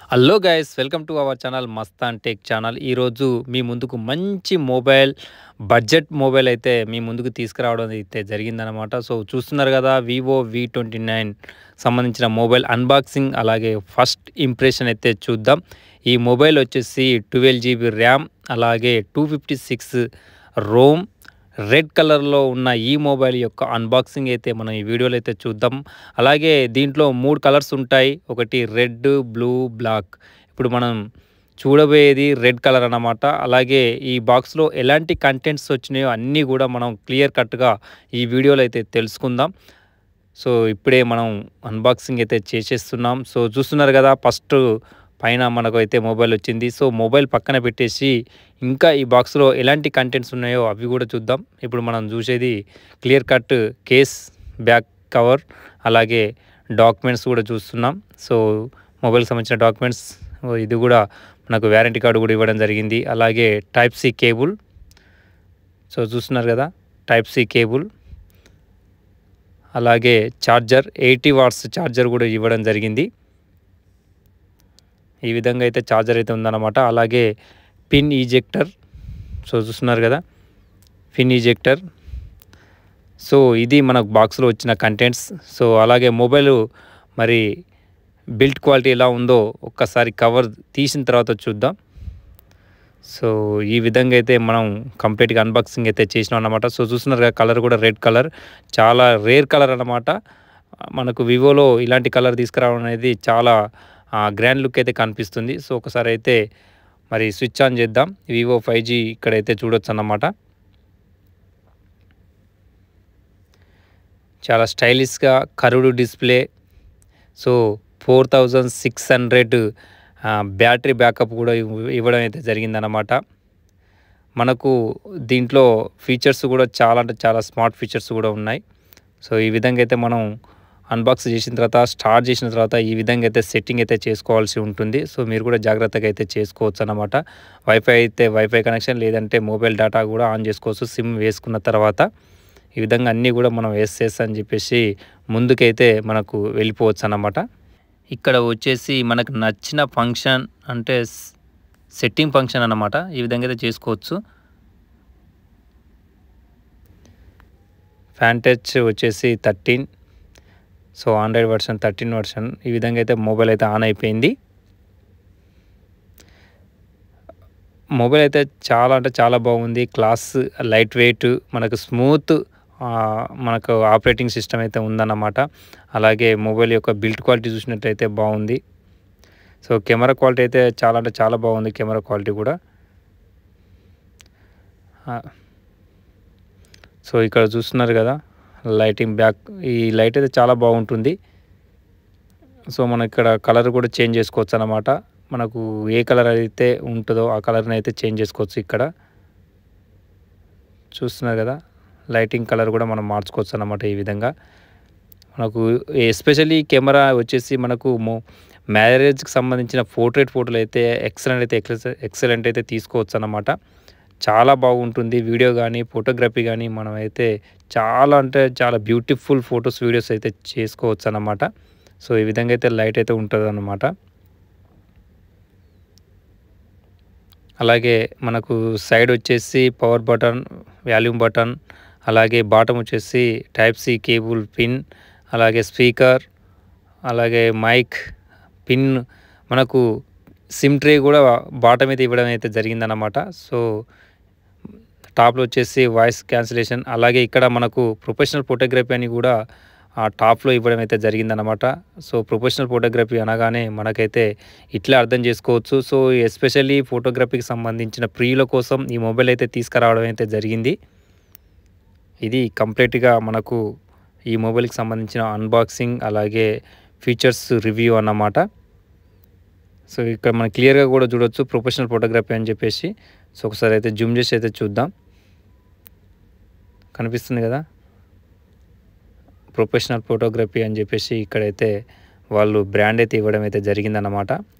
hello guys welcome to our channel Mastan tech channel ఈరోజు మీ ముందుకు మంచి మొబైల్ బడ్జెట్ మొబైల్ అయితే మీ ముందుకు తీసుకురావడం అయితే జరిగిందనమాట సో చూస్తున్నారు కదా వివో వి ట్వంటీ నైన్ సంబంధించిన మొబైల్ అన్బాక్సింగ్ అలాగే ఫస్ట్ ఇంప్రెషన్ అయితే చూద్దాం ఈ మొబైల్ వచ్చేసి ట్వెల్వ్ జీబీ ర్యామ్ అలాగే two fifty six ROM red కలర్లో ఉన్న ఈ మొబైల్ యొక్క అన్బాక్సింగ్ అయితే మనం ఈ వీడియోలో అయితే చూద్దాం అలాగే దీంట్లో మూడు కలర్స్ ఉంటాయి ఒకటి రెడ్ బ్లూ బ్లాక్ ఇప్పుడు మనం చూడబోయేది రెడ్ కలర్ అన్నమాట అలాగే ఈ బాక్స్లో ఎలాంటి కంటెంట్స్ వచ్చినాయో అన్నీ కూడా మనం క్లియర్ కట్గా ఈ వీడియోలో అయితే తెలుసుకుందాం సో ఇప్పుడే మనం అన్బాక్సింగ్ అయితే చేసేస్తున్నాం సో చూస్తున్నారు కదా ఫస్ట్ పైన మనకు అయితే మొబైల్ వచ్చింది సో మొబైల్ పక్కన పెట్టేసి ఇంకా ఈ బాక్స్లో ఎలాంటి కంటెంట్స్ ఉన్నాయో అవి కూడా చూద్దాం ఇప్పుడు మనం చూసేది clear cut case back cover అలాగే డాక్యుమెంట్స్ కూడా చూస్తున్నాం సో మొబైల్కి సంబంధించిన డాక్యుమెంట్స్ ఇది కూడా మనకు వ్యారంటీ కార్డు కూడా ఇవ్వడం జరిగింది అలాగే టైప్ సి కేబుల్ సో చూస్తున్నారు కదా టైప్ సి కేబుల్ అలాగే ఛార్జర్ ఎయిటీ వాట్స్ ఛార్జర్ కూడా ఇవ్వడం జరిగింది ఈ విధంగా అయితే ఛార్జర్ అయితే ఉందన్నమాట అలాగే పిన్ ఈజెక్టర్ సో చూస్తున్నారు కదా పిన్ ఈజెక్టర్ సో ఇది మనకు బాక్స్లో వచ్చిన కంటెంట్స్ సో అలాగే మొబైల్ మరి బిల్ట్ క్వాలిటీ ఎలా ఉందో ఒక్కసారి కవర్ తీసిన తర్వాత చూద్దాం సో ఈ విధంగా అయితే మనం కంప్లీట్గా అన్బాక్సింగ్ అయితే చేసినాం అన్నమాట సో చూస్తున్నారు కదా కలర్ కూడా రెడ్ కలర్ చాలా రేర్ కలర్ అన్నమాట మనకు వివోలో ఇలాంటి కలర్ తీసుకురావడం అనేది చాలా గ్రాండ్ లుక్ అయితే కనిపిస్తుంది సో ఒకసారి అయితే మరి స్విచ్ ఆన్ చేద్దాం వివో ఫైవ్ జీ ఇక్కడైతే చూడొచ్చు అన్నమాట చాలా స్టైలిష్గా కరుడు display so four thousand six hundred battery backup కూడా ఇవ్వడం అయితే జరిగిందన్నమాట మనకు దీంట్లో ఫీచర్స్ కూడా చాలా అంటే చాలా స్మార్ట్ ఫీచర్స్ కూడా ఉన్నాయి సో ఈ విధంగా అయితే మనం అన్బాక్స్ చేసిన తర్వాత స్టార్ట్ చేసిన తర్వాత ఈ విధంగా అయితే సెట్టింగ్ అయితే చేసుకోవాల్సి ఉంటుంది సో మీరు కూడా జాగ్రత్తగా అయితే చేసుకోవచ్చు అనమాట వైఫై అయితే వైఫై కనెక్షన్ లేదంటే మొబైల్ డేటా కూడా ఆన్ చేసుకోవచ్చు సిమ్ వేసుకున్న తర్వాత ఈ విధంగా అన్నీ కూడా మనం ఎస్ఎస్ అని చెప్పేసి ముందుకైతే మనకు వెళ్ళిపోవచ్చు అన్నమాట ఇక్కడ వచ్చేసి మనకు నచ్చిన ఫంక్షన్ అంటే సెట్టింగ్ ఫంక్షన్ అన్నమాట ఈ విధంగా అయితే చేసుకోవచ్చు ఫ్యాన్ టచ్ వచ్చేసి thirteen so Android version thirteen version ఈ విధంగా అయితే మొబైల్ అయితే ఆన్ అయిపోయింది మొబైల్ అయితే చాలా అంటే చాలా బాగుంది క్లాస్ లైట్ వెయిట్ మనకు స్మూత్ మనకు ఆపరేటింగ్ సిస్టమ్ అయితే ఉందన్నమాట అలాగే మొబైల్ యొక్క బిల్డ్ క్వాలిటీ చూసినట్టయితే బాగుంది సో కెమెరా క్వాలిటీ అయితే చాలా అంటే చాలా బాగుంది కెమెరా క్వాలిటీ కూడా సో ఇక్కడ చూస్తున్నారు కదా లైటింగ్ బ్యాక్ ఈ లైట్ అయితే చాలా బాగుంటుంది సో మన ఇక్కడ కలర్ కూడా చేంజ్ చేసుకోవచ్చు అనమాట మనకు ఏ కలర్ అయితే ఉంటుందో ఆ కలర్ని అయితే చేంజ్ చేసుకోవచ్చు ఇక్కడ చూస్తున్నారు కదా లైటింగ్ కలర్ కూడా మనం మార్చుకోవచ్చు అనమాట ఈ విధంగా మనకు ఎస్పెషల్లీ కెమెరా వచ్చేసి మనకు మ్యారేజ్కి సంబంధించిన పోర్ట్రేట్ ఫోటోలు అయితే ఎక్సలెంట్ అయితే ఎక్సలెంట్ అయితే తీసుకోవచ్చు అనమాట చాలా బాగుంటుంది వీడియో కానీ ఫోటోగ్రఫీ కానీ మనం అయితే చాలా అంటే చాలా బ్యూటిఫుల్ ఫొటోస్ వీడియోస్ అయితే చేసుకోవచ్చు అన్నమాట సో ఈ విధంగా అయితే లైట్ అయితే ఉంటుంది అన్నమాట అలాగే మనకు సైడ్ వచ్చేసి పవర్ బటన్ వాల్యూమ్ బటన్ అలాగే బాటమ్ వచ్చేసి టైప్ సి కేబుల్ పిన్ అలాగే స్పీకర్ అలాగే మైక్ పిన్ మనకు సిమ్ ట్రే కూడా బాటమ్ అయితే ఇవ్వడం అయితే జరిగిందన్నమాట సో టాప్లో వచ్చేసి వాయిస్ క్యాన్సిలేషన్ అలాగే ఇక్కడ మనకు ప్రొఫెషనల్ ఫోటోగ్రఫీ అని కూడా ఆ టాప్లో ఇవ్వడం అయితే జరిగిందనమాట సో ప్రొఫెషనల్ ఫోటోగ్రఫీ అనగానే మనకైతే ఇట్లా అర్థం చేసుకోవచ్చు సో ఎస్పెషల్లీ ఫోటోగ్రఫీకి సంబంధించిన ప్రియుల కోసం ఈ మొబైల్ అయితే తీసుకురావడం అయితే జరిగింది ఇది కంప్లీట్గా మనకు ఈ మొబైల్కి సంబంధించిన అన్బాక్సింగ్ అలాగే ఫీచర్స్ రివ్యూ అన్నమాట సో ఇక్కడ మనం క్లియర్గా కూడా చూడొచ్చు ప్రొఫెషనల్ ఫోటోగ్రఫీ అని చెప్పేసి సో ఒకసారి అయితే జూమ్ చేసి అయితే చూద్దాం కనిపిస్తుంది కదా ప్రొఫెషనల్ ఫోటోగ్రఫీ అని చెప్పేసి ఇక్కడైతే వాళ్ళు బ్రాండ్ అయితే ఇవ్వడం అయితే జరిగిందన్నమాట